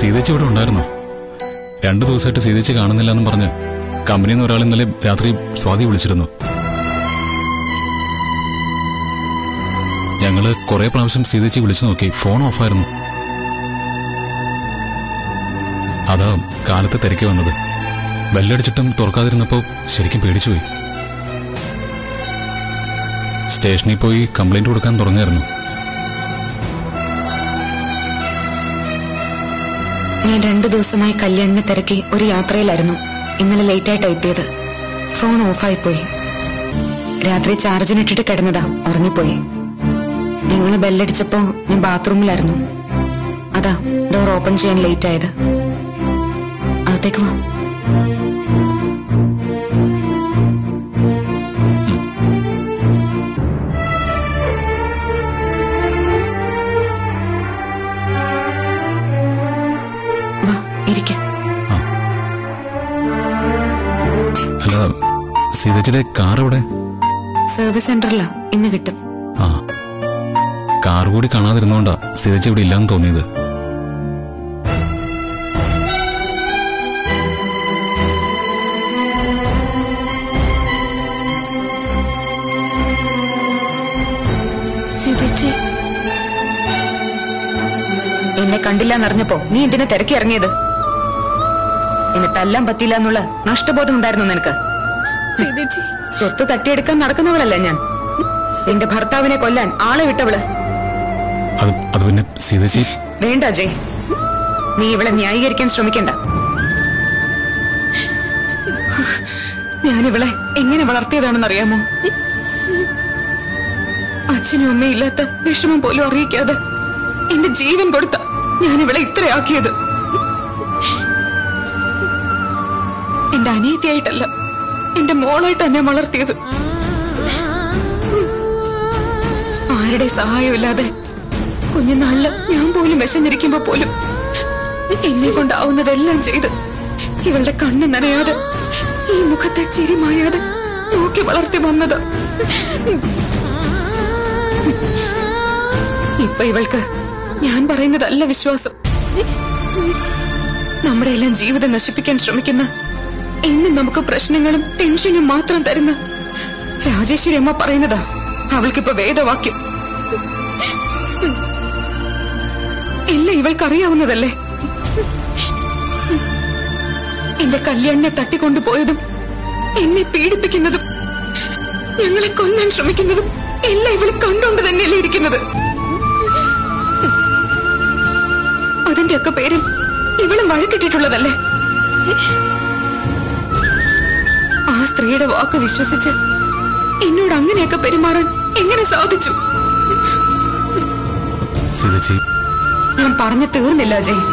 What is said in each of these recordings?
സീതേച്ചി ഇവിടെ ഉണ്ടായിരുന്നോ രണ്ടു ദിവസമായിട്ട് സീതേച്ചി കാണുന്നില്ല എന്നും പറഞ്ഞ് കമ്പനിയിൽ നിന്ന് ഒരാൾ ഇന്നലെ രാത്രി സ്വാതി വിളിച്ചിരുന്നു ഞങ്ങള് കുറെ പ്രാവശ്യം സീതേച്ചി വിളിച്ചു നോക്കി ഫോൺ ഓഫായിരുന്നു അതാ കാലത്ത് തിരക്കി വന്നത് ബെല്ലടിച്ചിട്ടും തുറക്കാതിരുന്നപ്പോ ശരിക്കും പേടിച്ചുപോയി സ്റ്റേഷനിൽ പോയി കംപ്ലൈന്റ് കൊടുക്കാൻ തുടങ്ങിയായിരുന്നു ഞാൻ രണ്ടു ദിവസമായി കല്യാണിനെ തിരക്കി ഒരു യാത്രയിലായിരുന്നു ഇന്നലെ ലേറ്റായിട്ടാ എത്തിയത് ഫോൺ ഓഫായി പോയി രാത്രി ചാർജിനിട്ടിട്ട് കിടന്നതാ ഉറങ്ങിപ്പോയി നിങ്ങൾ ബെല്ലടിച്ചപ്പോ ഞാൻ ബാത്റൂമിലായിരുന്നു അതാ ഡോർ ഓപ്പൺ ചെയ്യാൻ ലേറ്റ് ആയത് അകത്തേക്ക് വാ വാ ഇരിക്ക അല്ല സീതേച്ചിയുടെ കാർ എവിടെ സർവീസ് സെന്ററിലാ ഇന്ന് കിട്ടും ആ കാർ കൂടി കാണാതിരുന്നോണ്ടാ സീതേച്ചി ഇവിടെ ഇല്ലാന്ന് തോന്നിയത് സിതിച്ചി എന്നെ കണ്ടില്ല എന്നറിഞ്ഞപ്പോ നീ എന്തിനെ തിരക്കി ഇറങ്ങിയത് എന്നെ തല്ലാൻ പറ്റില്ല എന്നുള്ള നഷ്ടബോധം ഉണ്ടായിരുന്നു നിനക്ക് സിതിച്ചി സ്വത്ത് തട്ടിയെടുക്കാൻ നടക്കുന്നവളല്ല ഞാൻ എന്റെ ഭർത്താവിനെ കൊല്ലാൻ ആളെ വിട്ടവള് അത് അത് പിന്നെ സീതേച്ചി വേണ്ട അജയ് നീ ഇവളെ ന്യായീകരിക്കാൻ ശ്രമിക്കണ്ട ഞാൻ ഇവളെ എങ്ങനെ വളർത്തിയതാണെന്നറിയാമോ അച്ഛനും അമ്മയും ഇല്ലാത്ത വിഷമം പോലും അറിയിക്കാതെ എന്റെ ജീവൻ കൊടുത്ത ഞാൻ ഇവളെ ഇത്രയാക്കിയത് എന്റെ അനിയത്തിയായിട്ടല്ല എന്റെ മോളായിട്ടാണ് ഞാൻ വളർത്തിയത് ആരുടെ സഹായമില്ലാതെ കുഞ്ഞുനാളില് ഞാൻ പോലും വിശന്നിരിക്കുമ്പോ പോലും എന്നെ കൊണ്ടാവുന്നതെല്ലാം ചെയ്ത് ഇവളുടെ കണ്ണ് നനയാതെ ഈ മുഖത്തെ ചിരി മായാതെ നോക്കി വളർത്തി വന്നത് ഇപ്പൊ ഇവൾക്ക് ഞാൻ പറയുന്നതല്ല വിശ്വാസം നമ്മുടെ എല്ലാം ജീവിതം നശിപ്പിക്കാൻ ശ്രമിക്കുന്ന എന്നും നമുക്ക് പ്രശ്നങ്ങളും ടെൻഷനും മാത്രം തരുന്ന രാജേശ്വരി അമ്മ പറയുന്നതാ അവൾക്കിപ്പോ വേദവാക്യം എല്ലാം ഇവൾക്കറിയാവുന്നതല്ലേ എന്റെ കല്യാണിനെ തട്ടിക്കൊണ്ടുപോയതും എന്നെ പീഡിപ്പിക്കുന്നതും ഞങ്ങളെ കൊല്ലാൻ ശ്രമിക്കുന്നതും എല്ലാം ഇവൾ കണ്ടുകൊണ്ട് തന്നെയല്ലേ ഇരിക്കുന്നത് അതിന്റെയൊക്കെ പേരിൽ ഇവളും വഴക്കിട്ടിട്ടുള്ളതല്ലേ ആ സ്ത്രീയുടെ വാക്ക് വിശ്വസിച്ച് എന്നോട് അങ്ങനെയൊക്കെ പെരുമാറാൻ എങ്ങനെ സാധിച്ചു സീതേച്ചി ഞാൻ പറഞ്ഞു തീർന്നില്ല അജയ്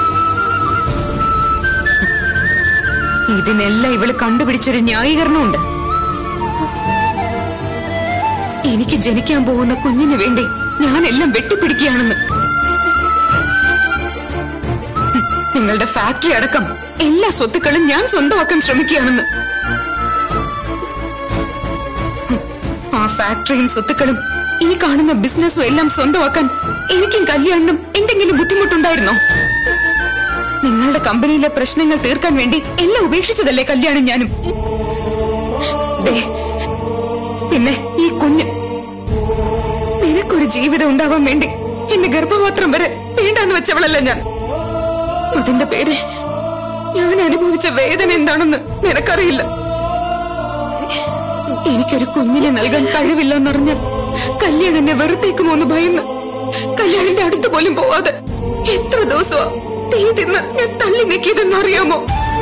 ഇതിനെല്ലാം ഇവള് കണ്ടുപിടിച്ചൊരു ന്യായീകരണമുണ്ട് എനിക്ക് ജനിക്കാൻ പോകുന്ന കുഞ്ഞിന് വേണ്ടി ഞാൻ എല്ലാം വെട്ടിപ്പിടിക്കുകയാണെന്ന് ഉം, നിങ്ങളുടെ ഫാക്ടറി അടക്കം എല്ലാ സ്വത്തുക്കളും ഞാൻ സ്വന്തമാക്കാൻ ശ്രമിക്കുകയാണെന്ന് ഉം, ആ ഫാക്ടറിയും സ്വത്തുക്കളും ഈ കാണുന്ന ബിസിനസ്സും എല്ലാം സ്വന്തമാക്കാൻ എനിക്കും കല്യാണിനും എന്തെങ്കിലും ബുദ്ധിമുട്ടുണ്ടായിരുന്നോ നിങ്ങളുടെ കമ്പനിയിലെ പ്രശ്നങ്ങൾ തീർക്കാൻ വേണ്ടി എല്ലാം ഉപേക്ഷിച്ചതല്ലേ കല്യാണം ഞാനും ദേ, പിന്നെ ഈ കുഞ്ഞ് നിനക്കൊരു ജീവിതം ഉണ്ടാവാൻ വേണ്ടി എന്റെ ഗർഭപാത്രം വരെ വേണ്ടാന്ന് വെച്ചവളല്ല ഞാൻ അതിന്റെ പേര് ഞാൻ അനുഭവിച്ച വേദന എന്താണെന്ന് നിനക്കറിയില്ല എനിക്കൊരു കുഞ്ഞിനെ നൽകാൻ കഴിവില്ലെന്നറിഞ്ഞ കല്യാൺ എന്നെ വെറുത്തേക്കുമോ എന്ന് ഭയന്ന് കല്യാണിന്റെ അടുത്ത് പോലും പോവാതെ എത്ര ദിവസമാ തീ തിന്ന് ഞാൻ തള്ളി നീക്കിയതെന്ന് അറിയാമോ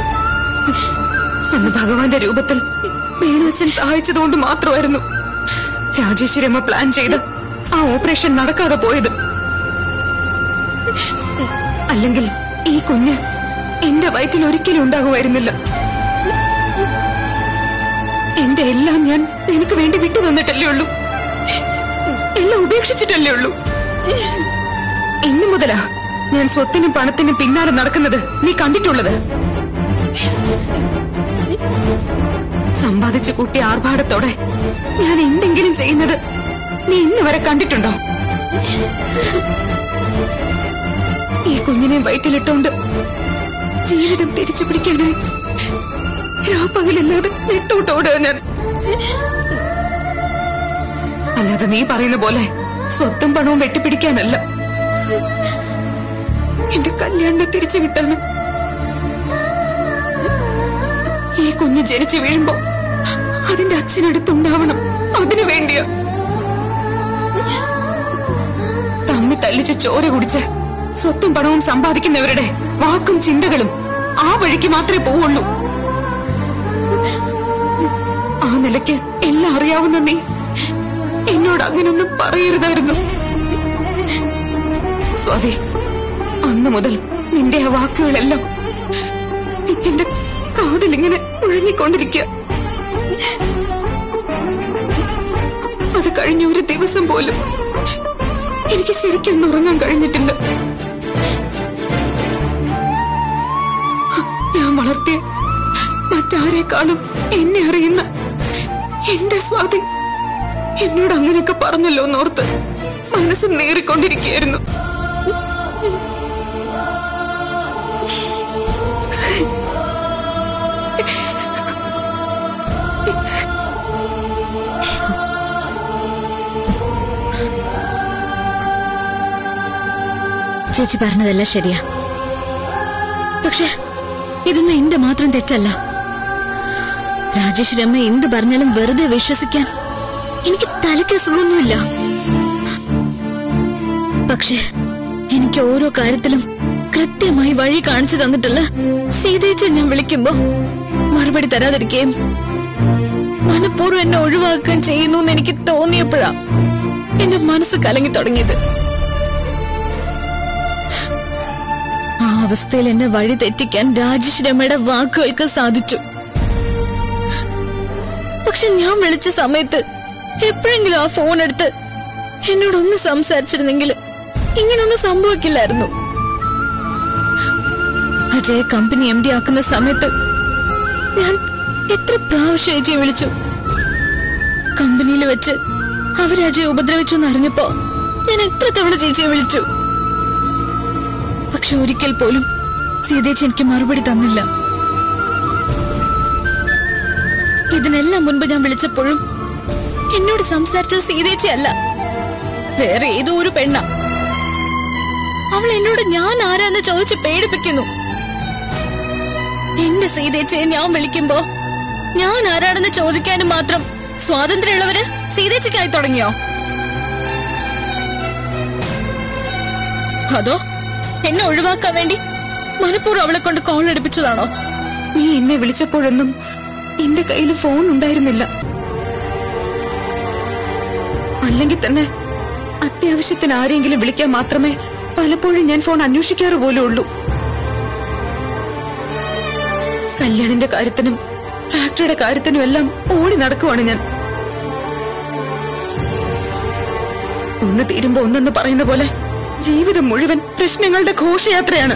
അന്ന് ഭഗവാന്റെ രൂപത്തിൽ വേണുവച്ചൻ സഹായിച്ചതുകൊണ്ട് മാത്രമായിരുന്നു രാജേശ്വരി അമ്മ പ്ലാൻ ചെയ്ത് ആ ഓപ്പറേഷൻ നടക്കാതെ പോയത് അല്ലെങ്കിൽ ഈ കുഞ്ഞ് എന്റെ വയറ്റിൽ ഒരിക്കലും ഉണ്ടാകുമായിരുന്നില്ല എന്റെ എല്ലാം ഞാൻ നിനക്ക് വേണ്ടി വിട്ടു തന്നിട്ടല്ലേ ഉള്ളൂ എല്ലാം ഉപേക്ഷിച്ചിട്ടല്ലേ ഉള്ളൂ ഇന്നു മുതലാ ഞാൻ സ്വത്തിനും പണത്തിനും പിന്നാലെ നടക്കുന്നത് നീ കണ്ടിട്ടുള്ളത് സമ്പാദിച്ചു കൂട്ടിയ ആർഭാടത്തോടെ ഞാൻ എന്തെങ്കിലും ചെയ്യുന്നത് നീ ഇന്ന് വരെ കണ്ടിട്ടുണ്ടോ ഈ കുഞ്ഞിനെ വയറ്റിലിട്ടോണ്ട് ജീവിതം തിരിച്ചു പിടിക്കാനായി രാപ്പകലില്ലാതെ നെട്ടോട്ടോടുക ഞാൻ അല്ലാതെ നീ പറയുന്ന പോലെ സ്വത്തും പണവും വെട്ടിപ്പിടിക്കാനല്ല എന്റെ കല്യാണിനെ തിരിച്ചു കിട്ടാനും ഈ കുഞ്ഞ് ജനിച്ചു വീഴുമ്പോ അതിന്റെ അച്ഛനടുത്തുണ്ടാവണം അതിനു വേണ്ടിയാ തമ്മി തല്ലിച്ച് ചോര കുടിച്ച് സ്വത്തും പണവും സമ്പാദിക്കുന്നവരുടെ വാക്കും ചിന്തകളും ആ വഴിക്ക് മാത്രമേ പോവുള്ളൂ ആ നിലയ്ക്ക് എല്ലാം അറിയാവുന്ന നീ എന്നോട് അങ്ങനൊന്നും പറയരുതായിരുന്നു സ്വാതി അന്ന് മുതൽ നിന്റെ ആ വാക്കുകളെല്ലാം എന്റെ കാതിലിങ്ങനെ മുഴങ്ങിക്കൊണ്ടിരിക്കുക അത് കഴിഞ്ഞ ഒരു ദിവസം പോലും എനിക്ക് ശരിക്കും ഉറങ്ങാൻ കഴിഞ്ഞിട്ടില്ല ഞാൻ വളർത്തിയ മറ്റാരേക്കാളും എന്നെ അറിയുന്ന എന്റെ സ്വാതി എന്നോട് അങ്ങനെയൊക്കെ പറഞ്ഞല്ലോ എന്നോർത്ത് മനസ്സ് നേറിക്കൊണ്ടിരിക്കുകയായിരുന്നു ചേച്ചി പറഞ്ഞതെല്ലാം ശരിയാ പക്ഷെ ഇതൊന്നും എന്റെ മാത്രം തെറ്റല്ല രാജേശ്വരി അമ്മ എന്ത് പറഞ്ഞാലും വെറുതെ വിശ്വസിക്കാൻ എനിക്ക് തലയ്ക്ക് സുഖമൊന്നുമില്ല പക്ഷെ എനിക്ക് ഓരോ കാര്യത്തിലും കൃത്യമായി വഴി കാണിച്ചു തന്നിട്ടുള്ള സീതേച്ചെ ഞാൻ വിളിക്കുമ്പോ മറുപടി തരാതിരിക്കുകയും മനഃപൂർവ്വം എന്നെ ഒഴിവാക്കുകയും ചെയ്യുന്നു എന്ന് എനിക്ക് തോന്നിയപ്പോഴാ എന്റെ മനസ്സ് കലങ്ങി തുടങ്ങിയത് ആ അവസ്ഥയിൽ എന്നെ വഴി തെറ്റിക്കാൻ രാജേഷ് രമയുടെ വാക്കുകൾക്ക് സാധിച്ചു പക്ഷെ ഞാൻ വിളിച്ച സമയത്ത് എപ്പോഴെങ്കിലും ആ ഫോൺ എടുത്ത് എന്നോടൊന്ന് സംസാരിച്ചിരുന്നെങ്കിൽ ഇങ്ങനൊന്നും സംഭവിക്കില്ലായിരുന്നു അജയ കമ്പനി എം ഡി ആക്കുന്ന സമയത്ത് ഞാൻ എത്ര പ്രാവശ്യം അജയെ വിളിച്ചു കമ്പനിയിൽ വെച്ച് അവര് അജയെ ഉപദ്രവിച്ചു എന്നറിഞ്ഞപ്പോ ഞാൻ എത്ര തവണ ചേച്ചിയെ വിളിച്ചു പക്ഷെ ഒരിക്കൽ പോലും സീതേച്ചി എനിക്ക് മറുപടി തന്നില്ല ഇതിനെല്ലാം മുൻപ് ഞാൻ വിളിച്ചപ്പോഴും എന്നോട് സംസാരിച്ചത് സീതേച്ചി അല്ല വേറെ ഏതോ ഒരു പെണ്ണ അവൾ എന്നോട് ഞാൻ ആരാന്ന് ചോദിച്ച് പേടിപ്പിക്കുന്നു എന്റെ സീതേച്ചിയെ ഞാൻ വിളിക്കുമ്പോ ഞാൻ ആരാണെന്ന് ചോദിക്കാനും മാത്രം സ്വാതന്ത്ര്യമുള്ളവര് സീതേച്ചിക്കായി തുടങ്ങിയോ അതോ എന്നെ ഒഴിവാക്കാൻ വേണ്ടി മനഃപൂർവ്വം അവളെ കൊണ്ട് കോൾ എടുപ്പിച്ചതാണോ നീ എന്നെ വിളിച്ചപ്പോഴൊന്നും എന്റെ കയ്യിൽ ഫോൺ ഉണ്ടായിരുന്നില്ല അല്ലെങ്കിൽ തന്നെ അത്യാവശ്യത്തിന് ആരെങ്കിലും വിളിക്കാൻ മാത്രമേ പലപ്പോഴും ഞാൻ ഫോൺ അന്വേഷിക്കാറ് പോലും ഉള്ളൂ കല്യാണിന്റെ കാര്യത്തിനും ഫാക്ടറിയുടെ കാര്യത്തിനും എല്ലാം ഓടി നടക്കുവാണ് ഞാൻ ഒന്ന് തീരുമ്പോ ഒന്നെന്ന് പറയുന്ന പോലെ ജീവിതം മുഴുവൻ പ്രശ്നങ്ങളുടെ ഘോഷയാത്രയാണ്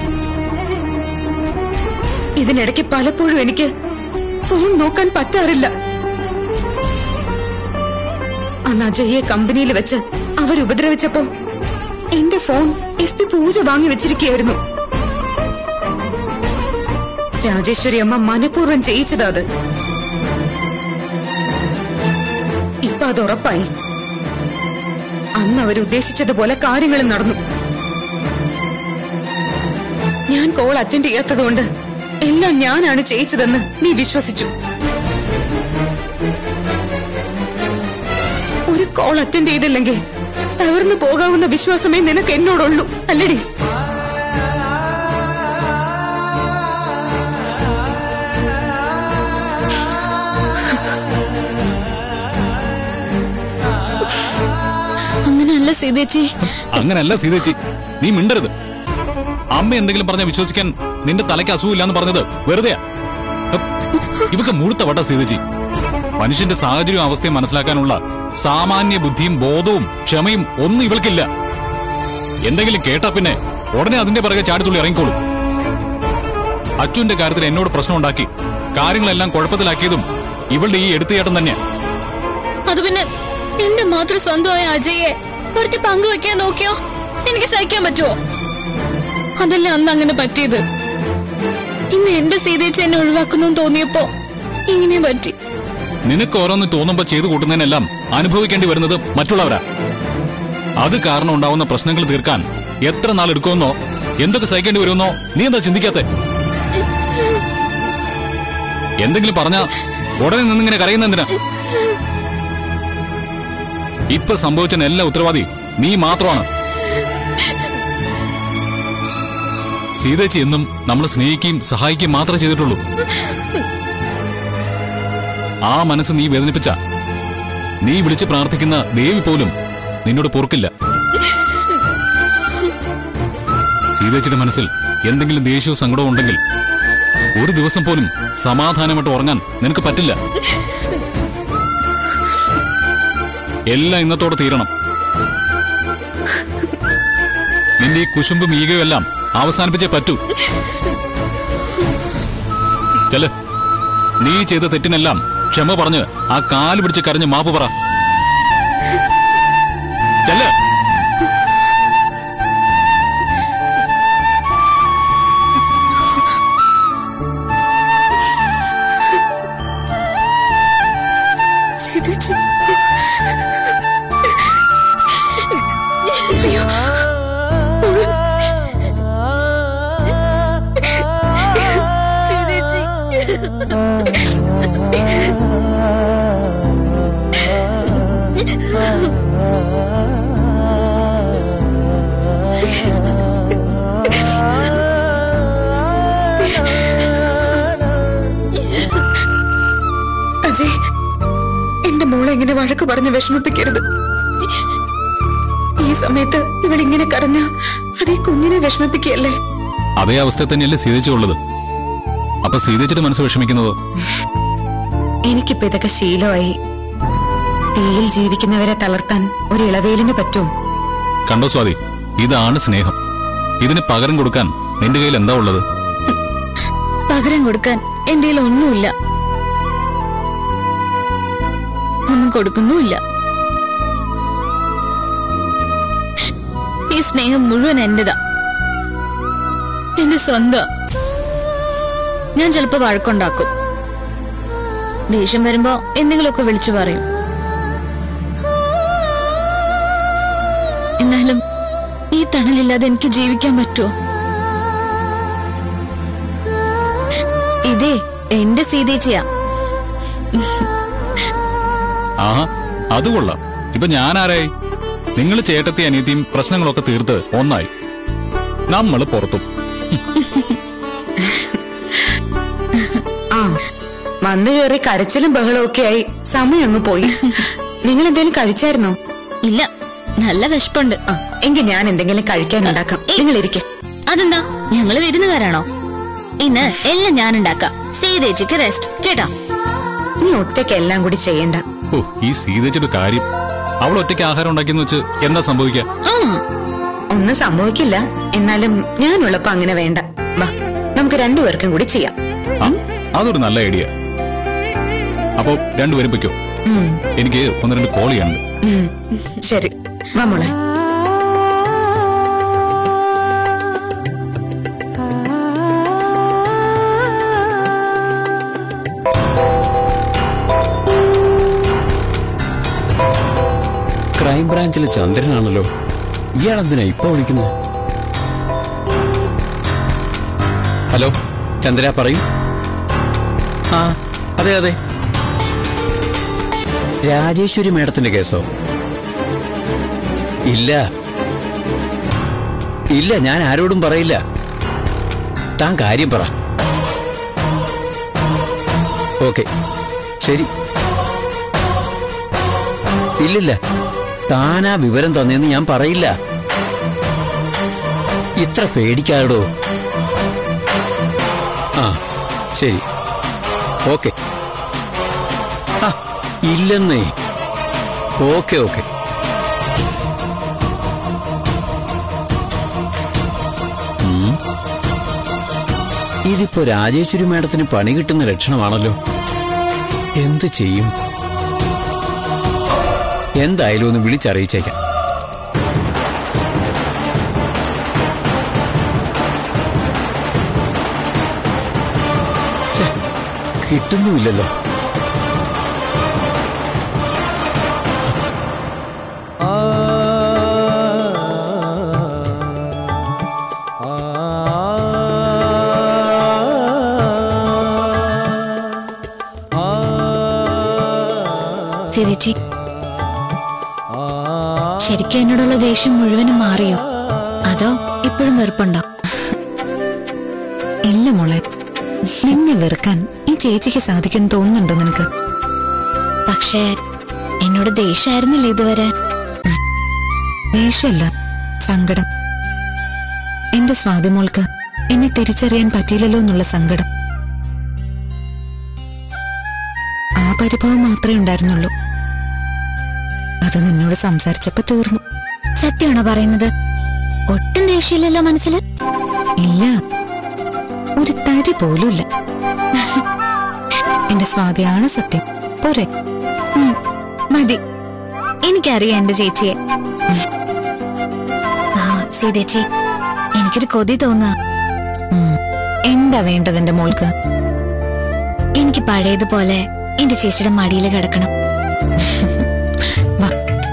ഇതിനിടയ്ക്ക് പലപ്പോഴും എനിക്ക് ഫോൺ നോക്കാൻ പറ്റാറില്ല അന്ന് അജയെ കമ്പനിയിൽ വെച്ച് അവരുപദ്രവിച്ചപ്പോ എന്റെ ഫോൺ എസ് പി പൂജ വാങ്ങി വെച്ചിരിക്കുകയായിരുന്നു രാജേശ്വരി അമ്മ മനഃപൂർവ്വം ചെയ്യിച്ചതാ അത് ഇപ്പൊ അത് ഉറപ്പായി അന്ന് അവരുദ്ദേശിച്ചതുപോലെ കാര്യങ്ങൾ നടന്നു ഞാൻ കോൾ അറ്റൻഡ് ചെയ്യാത്തതുകൊണ്ട് എല്ലാം ഞാനാണ് ചെയ്യിച്ചതെന്ന് നീ വിശ്വസിച്ചു ഒരു കോൾ അറ്റൻഡ് ചെയ്തില്ലെങ്കിൽ തകർന്നു പോകാവുന്ന വിശ്വാസമേ നിനക്ക് എന്നോടുള്ളൂ അല്ലടി അങ്ങനെയല്ല സീതേച്ചി അങ്ങനല്ല സീതേച്ചി നീ മിണ്ടരുത് അമ്മ എന്തെങ്കിലും പറഞ്ഞ വിശ്വസിക്കാൻ നിന്റെ തലയ്ക്ക് അസുഖമില്ലാന്ന് പറഞ്ഞത് വെറുതെയാ ഹ്, ഇവക്ക് മുഴുത്ത വട്ട സീതേച്ചി മനുഷ്യന്റെ സാഹചര്യവും അവസ്ഥയും മനസ്സിലാക്കാനുള്ള സാമാന്യ ബുദ്ധിയും ബോധവും ക്ഷമയും ഒന്നും ഇവൾക്കില്ല എന്തെങ്കിലും കേട്ടാ പിന്നെ ഉടനെ അതിന്റെ പിറകെ ചാടിത്തുള്ളി ഇറങ്ങിക്കോളും അച്ചുവിന്റെ കാര്യത്തിൽ എന്നോട് പ്രശ്നം ഉണ്ടാക്കി കാര്യങ്ങളെല്ലാം കുഴപ്പത്തിലാക്കിയതും ഇവളുടെ ഈ എടുത്തുചേട്ടൻ തന്നെയാ അത് പിന്നെ എന്റെ മാത്രം സ്വന്തമായ അജയെ ഒരുത്തി പങ്കുവെക്കാൻ നോക്കിയോ എനിക്ക് സഹിക്കാൻ പറ്റുമോ അതല്ല അന്ന് അങ്ങനെ പറ്റിയത് ഇന്ന് എന്റെ സീതേച്ചി എന്നെ ഒഴിവാക്കുന്നു തോന്നിയപ്പോ ഇങ്ങനെ പറ്റി നിനക്ക് ഓരോന്ന് തോന്നുമ്പോ ചെയ്തു കൂട്ടുന്നതിനെല്ലാം അനുഭവിക്കേണ്ടി വരുന്നത് മറ്റുള്ളവരാ അത് കാരണം ഉണ്ടാവുന്ന പ്രശ്നങ്ങൾ തീർക്കാൻ എത്ര നാൾ എടുക്കുമെന്നോ എന്തൊക്കെ സഹിക്കേണ്ടി വരുമെന്നോ നീ എന്താ ചിന്തിക്കാത്തെ എന്തെങ്കിലും പറഞ്ഞാ ഉടനെ നിന്നിങ്ങനെ കരയുന്ന എന്തിനാ ഇപ്പൊ സംഭവിച്ച എല്ലാ ഉത്തരവാദി നീ മാത്രമാണ് സീതേച്ചി എന്നും നമ്മൾ സ്നേഹിക്കുകയും സഹായിക്കുകയും മാത്രമേ ചെയ്തിട്ടുള്ളൂ ആ മനസ്സ് നീ വേദനിപ്പിച്ച നീ വിളിച്ച് പ്രാർത്ഥിക്കുന്ന ദേവി പോലും നിന്നോട് പൊറുക്കില്ല സീതേച്ചിയുടെ മനസ്സിൽ എന്തെങ്കിലും ദേഷ്യവും സങ്കടവും ഉണ്ടെങ്കിൽ ഒരു ദിവസം പോലും സമാധാനമായിട്ട് ഉറങ്ങാൻ നിനക്ക് പറ്റില്ല എല്ലാം ഇന്നത്തോടെ തീരണം നിന്റെ ഈ കുശുമ്പും ഈകയും എല്ലാം അവസാനിപ്പിച്ചേ പറ്റൂ ചെല് നീ ചെയ്ത തെറ്റിനെല്ലാം ക്ഷമ പറഞ്ഞ് ആ കാല് പിടിച്ച് കരഞ്ഞ് മാപ്പ് പറ ചെല്ല് സീതേച്ചി സീതേച്ചി അജയ് എന്റെ മോളെ ഇങ്ങനെ വഴക്ക് പറഞ്ഞ് വിഷമിപ്പിക്കരുത് ഈ സമയത്ത് ഇവളിങ്ങനെ കരഞ്ഞ അത് ഈ കുഞ്ഞിനെ വിഷമിപ്പിക്കുകയല്ലേ അതേ അവസ്ഥ തന്നെയല്ലേ സീതേച്ചി ഉള്ളത് അപ്പൊ സീതേച്ചിയുടെ മനസ്സ് വിഷമിക്കുന്നത് എനിക്കിപ്പോ ഇതൊക്കെ ശീലമായി തീയിൽ ജീവിക്കുന്നവരെ തളർത്താൻ ഒരു ഇളവേലിന് പറ്റും കണ്ടോ സ്വാതി ഇതാണ് സ്നേഹം ഇതിന് പകരം കൊടുക്കാൻ നിന്റെ കയ്യിൽ എന്താ ഉള്ളത് പകരം കൊടുക്കാൻ എന്റെ കയ്യിൽ ഒന്നുമില്ല ഒന്നും കൊടുക്കുന്നുമില്ല ഈ സ്നേഹം മുഴുവൻ എന്റേതാ എന്റെ സ്വന്തം ഞാൻ ചിലപ്പോ വഴക്കുണ്ടാക്കും ദേഷ്യം വരുമ്പോ എന്തെങ്കിലുമൊക്കെ വിളിച്ചു പറയും എന്നാലും ഈ തണലില്ലാതെ എനിക്ക് ജീവിക്കാൻ പറ്റുമോ ഇതേ എന്റെ സീതേച്ചിയാ ആഹാ അത് കൊള്ളാം ഇപ്പൊ ഞാൻ ആരായി നിങ്ങൾ ചേട്ടത്തി അനിയത്തിയും പ്രശ്നങ്ങളൊക്കെ തീർത്ത് ഒന്നായി നമ്മൾ പുറത്തും ആ വന്നു കയറി കരച്ചിലും ബഹളവും ഒക്കെ ആയി സമയം അങ്ങ് പോയി നിങ്ങൾ എന്തെങ്കിലും കഴിച്ചായിരുന്നോ ഇല്ല നല്ല വിശപ്പുണ്ട് ആ എങ്കിൽ ഞാൻ എന്തെങ്കിലും കഴിക്കാൻ ഉണ്ടാക്കാം നിങ്ങൾ ഇരിക്കെ അതെന്താ ഞങ്ങള് വിരുന്നുകാരാണോ ഇന്ന് എല്ലാം ഞാൻ ഉണ്ടാക്കാം സീതേച്ചിക്ക് റെസ്റ്റ് കേട്ടോ നീ ഒറ്റയ്ക്ക് എല്ലാം കൂടി ചെയ്യണ്ട ഓ ഈ സീതച്ചിയുടെ കാര്യം അവൾ ഒറ്റയ്ക്ക് ആഹാരം ഉണ്ടാക്കിയെന്ന് വെച്ച് എന്താ സംഭവിക്കുക ഉം. ഒന്നും സംഭവിക്കില്ല എന്നാലും ഞാനുള്ളപ്പോ അങ്ങനെ വേണ്ട വാ നമുക്ക് രണ്ടുപേർക്കും കൂടി ചെയ്യാം ആ അതൊരു നല്ല ഐഡിയ അപ്പോ രണ്ടുപേരും പൊയ്ക്കോ ഉം, എനിക്ക് ഒന്ന് രണ്ട് കോൾ ചെയ്യാനുണ്ട് ഉം. ശരി വാ മോളെ ക്രൈംബ്രാഞ്ചിലെ ചന്ദ്രനാണല്ലോ ഇയാളെന്തിനാ ഇപ്പൊ വിളിക്കുന്നത് ഹലോ ചന്ദ്ര പറയൂ ആ അതെ അതെ രാജേശ്വരി മേഡത്തിന്റെ കേസോ ഇല്ല ഇല്ല ഞാൻ ആരോടും പറയില്ല താൻ കാര്യം പറ ഓക്കെ ശരി ഇല്ലില്ല താനാ വിവരം തന്നെന്ന് ഞാൻ പറയില്ല ഇത്ര പേടിക്കാടോ ആ ശരി ഓക്കെ ആ ഇല്ലെന്നേ ഓക്കെ ഓക്കെ ഉം. ഇതിപ്പോ രാജേശ്വരി മാഡത്തിന് പണി കിട്ടുന്ന ലക്ഷണമാണല്ലോ എന്ത് ചെയ്യും എന്തായാലും ഒന്ന് വിളിച്ചറിയിച്ചേക്കാം കിട്ടുന്നുമില്ലല്ലോ ചേച്ചി ശരിക്കും എന്നോടുള്ള ദേഷ്യം മുഴുവനും മാറിയോ അതോ ഇപ്പോഴും വെറുപ്പുണ്ടോ ഇല്ല മോളെ നിന്നെ വെറുക്കാൻ ഈ ചേച്ചിക്ക് സാധിക്കും തോന്നുന്നുണ്ടോ നിനക്ക് പക്ഷേ എന്നോട് ദേഷ്യമായിരുന്നില്ല ഇതുവരെ ദേഷ്യമല്ല സങ്കടം എന്റെ സ്വാതിമോൾക്ക് എന്നെ തിരിച്ചറിയാൻ പറ്റിയില്ലല്ലോ എന്നുള്ള സങ്കടം ആ പരിഭവം മാത്രമേ ഉണ്ടായിരുന്നുള്ളൂ അത് നിന്നോട് സംസാരിച്ചപ്പോ തീർന്നു സത്യമാണോ പറയുന്നത് ഒട്ടും ദേഷ്യമില്ലല്ലോ മനസ്സില് ഇല്ല ഒരു തരി പോലുമില്ല എന്റെ സ്വാതിയാണ് സത്യം പോരെ ഉം, മതി എനിക്കറിയാം എന്റെ ചേച്ചിയെ ആ സീതേച്ചി എനിക്കൊരു കൊതി തോന്നുക ഉം. എന്താ വേണ്ടത് എന്റെ മോൾക്ക് എനിക്ക് പഴയതുപോലെ എന്റെ ചേച്ചിയുടെ മടിയിൽ കിടക്കണം വാ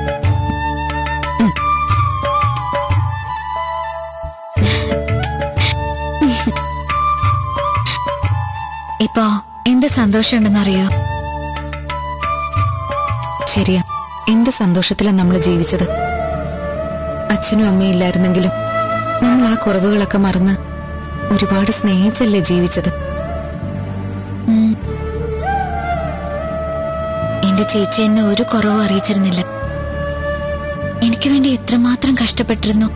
ഇപ്പോ എന്ത് സന്തോഷമുണ്ടെന്നറിയോ ശരിയാ എന്ത് സന്തോഷത്തിലാണ് നമ്മൾ ജീവിച്ചത് അച്ഛനും അമ്മയും ഇല്ലായിരുന്നെങ്കിലും നമ്മൾ ആ കുറവുകളൊക്കെ മറന്ന് ഒരുപാട് സ്നേഹിച്ചല്ലേ ജീവിച്ചത് ഉം. എന്റെ ചേച്ചി എന്നെ ഒരു കുറവും അറിയിച്ചിരുന്നില്ല എനിക്ക് വേണ്ടി എത്രമാത്രം കഷ്ടപ്പെട്ടിരുന്നു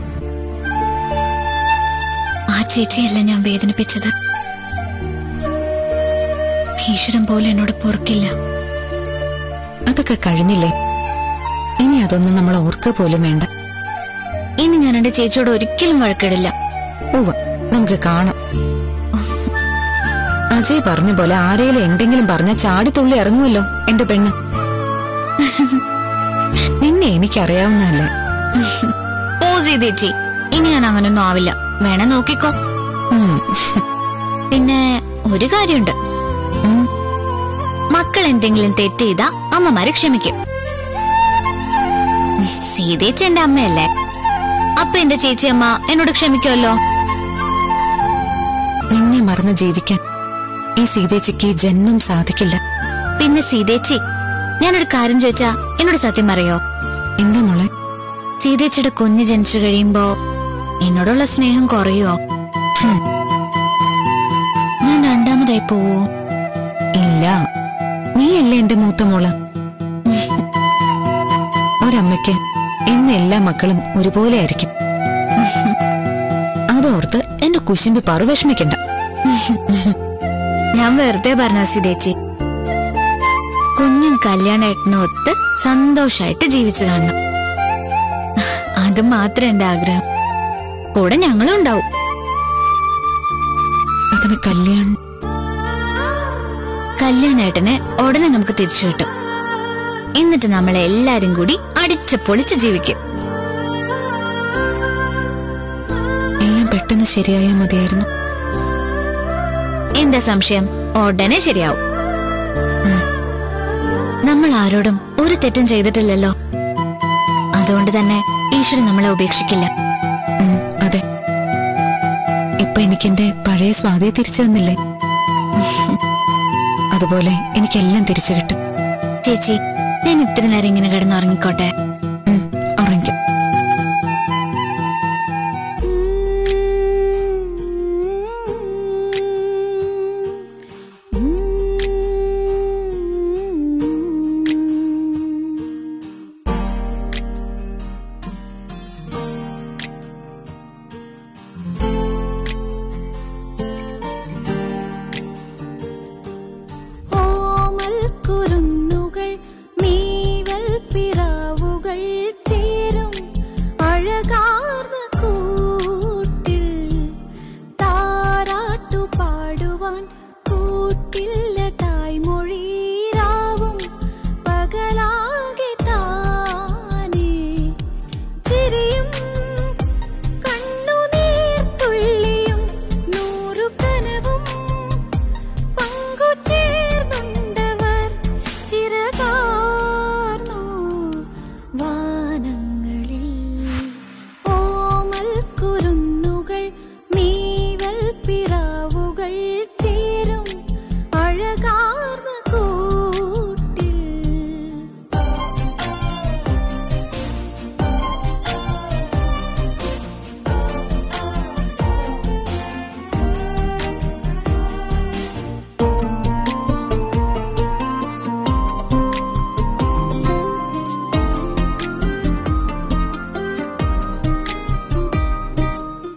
ആ ചേച്ചിയല്ല ഞാൻ വേദനിപ്പിച്ചത് ഈശ്വരൻ പോലും എന്നോട് പൊറുക്കില്ല അതൊക്കെ കഴിഞ്ഞില്ലേ ഇനി അതൊന്നും നമ്മൾ ഓർക്കുക പോലും വേണ്ട ഇനി ഞാൻ എന്റെ ചേച്ചിയോട് ഒരിക്കലും വഴക്കിടില്ല ഉവ്വ നമുക്ക് കാണാം അജയ് പറഞ്ഞ പോലെ ആരേലും എന്തെങ്കിലും പറഞ്ഞ ചാടിത്തുള്ളി ഇറങ്ങുമല്ലോ എന്റെ പെണ്ണ് നിന്നെ എനിക്കറിയാവുന്നതല്ലേ പോസ് ചെയ്തേച്ചി ഇനി ഞാൻ അങ്ങനൊന്നും ആവില്ല വേണേ നോക്കിക്കോ ഉം. പിന്നെ ഒരു കാര്യമുണ്ട് ഉം. മക്കൾ എന്തെങ്കിലും തെറ്റ് ചെയ്താ അമ്മമാരെ ക്ഷമിക്കും സീതേച്ചി എന്റെ അമ്മയല്ലേ അപ്പൊ എന്റെ ചേച്ചിയമ്മ എന്നോട് ക്ഷമിക്കുമല്ലോ നിന്നെ മറന്ന് ജീവിക്കാൻ ഈ സീതേച്ചിക്ക് ജന്മം സാധിക്കില്ല പിന്നെ സീതേച്ചി ഞാനൊരു കാര്യം ചോദിച്ചാ എന്നോട് സത്യം പറയോ എന്താ മോളെ സീതേച്ചിയുടെ കുഞ്ഞ് ജനിച്ചു കഴിയുമ്പോ എന്നോടുള്ള സ്നേഹം കുറയോ ഹും. ഞാൻ രണ്ടാമതായി പോവോ ഇല്ല നീയല്ലേ എന്റെ മൂത്ത മോള് ഒരമ്മയ്ക്ക് എന്ന എല്ലാ മക്കളും ഒരുപോലെ ആയിരിക്കും അതോർത്ത് എന്റെ കുശുമ്പി പാറു വിഷമിക്കണ്ട ഞാൻ വെറുതെ പറഞ്ഞ സീതേച്ചി കുഞ്ഞും കല്യാണേട്ടനും ഒത്ത് സന്തോഷായിട്ട് ജീവിച്ചു കാണണം അത് മാത്രം എന്റെ ആഗ്രഹം കൂടെ ഞങ്ങളും ഉണ്ടാവും അതിന് കല്യാൺ കല്യാണേട്ടനെ ഉടനെ നമുക്ക് തിരിച്ചു കിട്ടും എന്നിട്ട് നമ്മളെ എല്ലാരും കൂടി അടിച്ച് പൊളിച്ച് ജീവിക്കും എല്ലാം പെട്ടെന്ന് ശരിയായാൽ മതിയായിരുന്നു എന്താ സംശയം ഉടനെ ശരിയാവും ഉം. നമ്മൾ ആരോടും ഒരു തെറ്റും ചെയ്തിട്ടില്ലല്ലോ അതുകൊണ്ട് തന്നെ ഈശ്വരൻ നമ്മളെ ഉപേക്ഷിക്കില്ല ഉം, അതെ ഇപ്പൊ എനിക്കെന്റെ പഴയ സ്വാതിയെ തിരിച്ചു തന്നില്ലേ അതുപോലെ എനിക്കെല്ലാം തിരിച്ചു കിട്ടും ചേച്ചി ഞാൻ ഇത്തിരി നേരം ഇങ്ങനെ കിടന്നുറങ്ങിക്കോട്ടെ